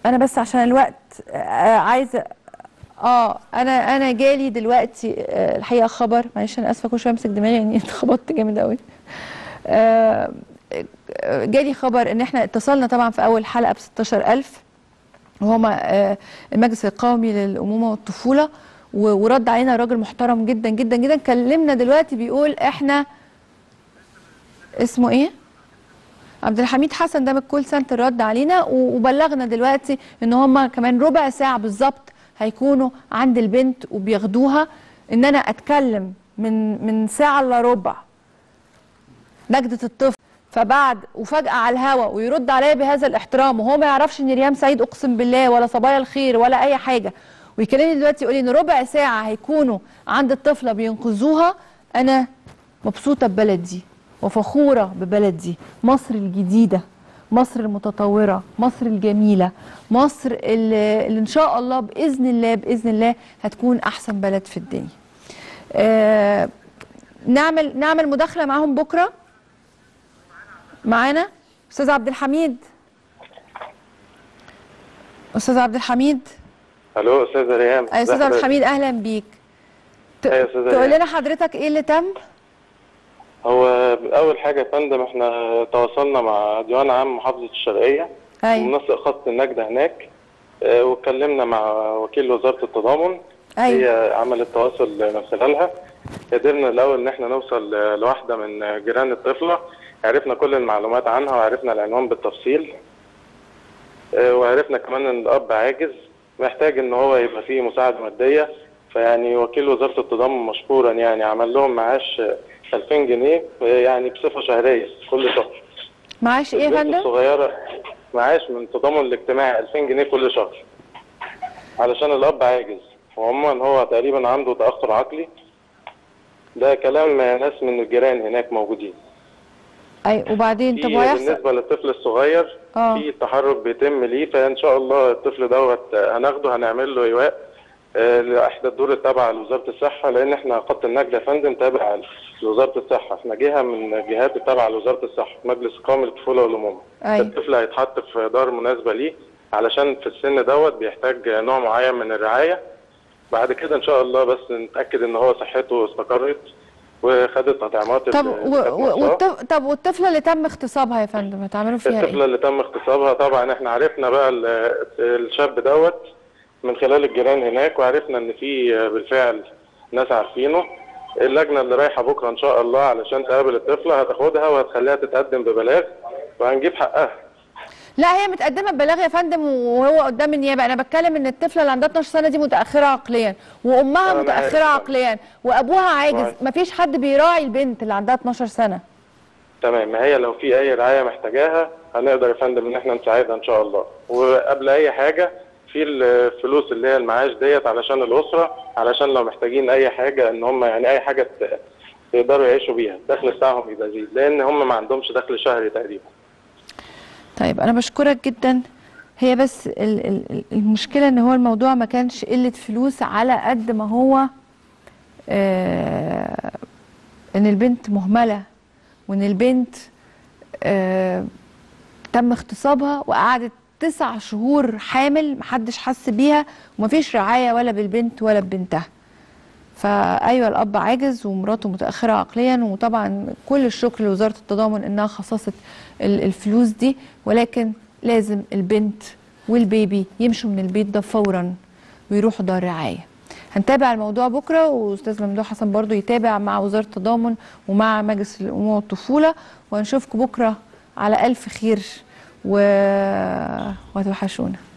انا بس عشان الوقت آه، عايزه اه انا انا جالي دلوقتي آه، الحقيقه خبر معلش انا اسفه كل شويه امسك دماغي يعني اتخبطت جامد قوي آه، آه، جالي خبر ان احنا اتصلنا طبعا في اول حلقه ب 16000 وهما آه، المجلس القومي للامومه والطفوله و- ورد علينا راجل محترم جدا جدا جدا كلمنا دلوقتي بيقول احنا اسمه ايه عبد الحميد حسن ده من الكول سنتر رد علينا و- وبلغنا دلوقتي ان هم كمان ربع ساعه بالظبط هيكونوا عند البنت وبياخدوها ان انا اتكلم من من ساعه الا ربع نجدة الطفل فبعد وفجأة على الهوا ويرد عليا بهذا الاحترام وهو ما يعرفش ان ريهام سعيد اقسم بالله ولا صبايا الخير ولا اي حاجة ويكلمني دلوقتي يقول لي ان ربع ساعة هيكونوا عند الطفلة بينقذوها انا مبسوطة ببلدي وفخورة ببلدي مصر الجديدة مصر المتطورة مصر الجميلة مصر اللي, اللي ان شاء الله بإذن الله بإذن الله هتكون احسن بلد في الدنيا آه نعمل نعمل مداخلة معاهم بكرة معانا استاذ عبد الحميد استاذ عبد الحميد الو استاذ ريهام أي استاذ عبد الحميد اهلا بيك ت- أيوة يا أستاذة تقول ريهام. لنا حضرتك ايه اللي تم هو اول حاجه يا فندم احنا تواصلنا مع ديوان عام محافظه الشرقيه ايوه ومنسق خط النجده هناك آه، واتكلمنا مع وكيل وزاره التضامن ايوه هي عملت تواصل من خلالها قدرنا الاول ان احنا نوصل آه، لواحده من جيران الطفله عرفنا كل المعلومات عنها وعرفنا العنوان بالتفصيل آه، وعرفنا كمان ان الاب عاجز محتاج ان هو يبقى فيه مساعده ماديه فيعني وكيل وزاره التضامن مشكورا يعني عمل لهم معاش آه، 2000 جنيه آه، يعني بصفه شهريه كل شهر معاش ايه يا البنت فندم الصغيره معاش من التضامن الاجتماعي 2000 جنيه كل شهر علشان الاب عاجز وعموما هو تقريبا عنده تاخر عقلي ده كلام ناس من الجيران هناك موجودين اي وبعدين طب في وهيحصل بالنسبه للطفل الصغير اه في تحرك بيتم ليه فان شاء الله الطفل دوت آه، هناخده هنعمل له ايواء آه، لاحدى الدور التابعه لوزاره الصحه لان احنا خط النجده يا فندم تابع لوزاره الصحه احنا جهه من الجهات التابعه لوزاره الصحه مجلس قومي للطفوله والامومه اي الطفل هيتحط في دار مناسبه ليه علشان في السن دوت بيحتاج نوع معين من الرعايه بعد كده ان شاء الله بس نتاكد ان هو صحته استقرت وخدت تطعيمات طب اللي و... كانت و... ناقصاه. والطف... طب والطفله اللي تم اغتصابها يا فندم هتعملوا فيها الطفله ايه اللي تم اغتصابها طبعا احنا عرفنا بقى ال- الشاب دوت من خلال الجيران هناك وعرفنا ان في بالفعل ناس عارفينه اللجنه اللي رايحه بكره ان شاء الله علشان تقابل الطفله هتاخدها وهتخليها تتقدم ببلاغ وهنجيب حقها لا هي متقدمه ببلاغ يا فندم وهو قدام النيابه انا بتكلم ان الطفله اللي عندها 12 سنه دي متاخره عقليا وامها أنا متاخره عارف. عقليا وابوها عاجز معاك. مفيش حد بيراعي البنت اللي عندها 12 سنه تمام ما هي لو في اي رعايه محتاجاها هنقدر يا فندم ان احنا نساعدها ان شاء الله وقبل اي حاجه في الفلوس اللي هي المعاش ديت علشان الاسره علشان لو محتاجين اي حاجه ان هم يعني اي حاجه ت- يقدروا يعيشوا بيها الدخل بتاعهم يبقى يزيد لان هم ما عندهمش دخل شهري تقريبا طيب انا بشكرك جدا هي بس ال- ال- ال- المشكله ان هو الموضوع ما كانش قله فلوس على قد ما هو آه ان البنت مهمله وان البنت آه تم اغتصابها وقعدت تسع شهور حامل محدش حس بيها ومفيش رعايه ولا بالبنت ولا ببنتها فايوه الاب عاجز ومراته متاخره عقليا وطبعا كل الشكر لوزاره التضامن انها خصصت ال- الفلوس دي ولكن لازم البنت والبيبي يمشوا من البيت ده فورا ويروحوا دار رعايه هنتابع الموضوع بكره واستاذ ممدوح حسن برضو يتابع مع وزاره التضامن ومع مجلس الامومه والطفوله وهنشوفكم بكره على الف خير و... وهتوحشونا